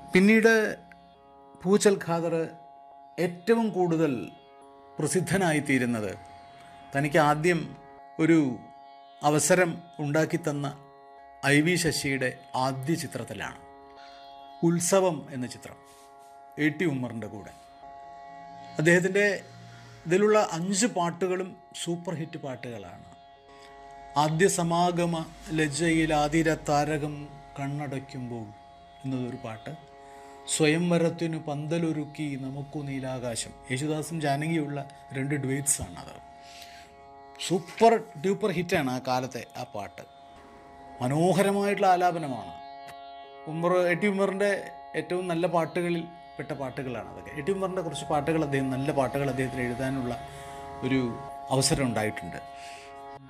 പിന്നീട് പൂച്ചൽ ഖാദർ ഏറ്റവും കൂടുതൽ പ്രസിദ്ധനായിത്തീരുന്നത് തനിക്ക് ആദ്യം ഒരു അവസരം ഉണ്ടാക്കി തന്ന ഐ വി ശശിയുടെ ആദ്യ ചിത്രത്തിലാണ് ഉത്സവം എന്ന ചിത്രം എ ടി ഉമ്മറിൻ്റെ കൂടെ അദ്ദേഹത്തിൻ്റെ ഇതിലുള്ള അഞ്ച് പാട്ടുകളും സൂപ്പർ ഹിറ്റ് പാട്ടുകളാണ് ആദ്യ സമാഗമ ലജ്ജയിൽ ആതിര താരകം കണ്ണടയ്ക്കുമ്പോൾ എന്നതൊരു പാട്ട് സ്വയംവരത്തിനു പന്തലൊരുക്കി നമുക്കു നീലാകാശം യേശുദാസും ജാനകിയുള്ള രണ്ട് ഡ്വേറ്റ്സ് ആണ് അത് സൂപ്പർ ഡ്യൂപ്പർ ഹിറ്റാണ് ആ കാലത്തെ ആ പാട്ട് മനോഹരമായിട്ടുള്ള ആലാപനമാണ് ഉമ്മർ എ ടി ഉമ്മറിൻ്റെ ഏറ്റവും നല്ല പാട്ടുകളിൽ പെട്ട പാട്ടുകളാണ് അതൊക്കെ എ ടി ഉമ്മറിൻ്റെ കുറച്ച് പാട്ടുകൾ അദ്ദേഹം നല്ല പാട്ടുകൾ അദ്ദേഹത്തിന് എഴുതാനുള്ള ഒരു അവസരം ഉണ്ടായിട്ടുണ്ട്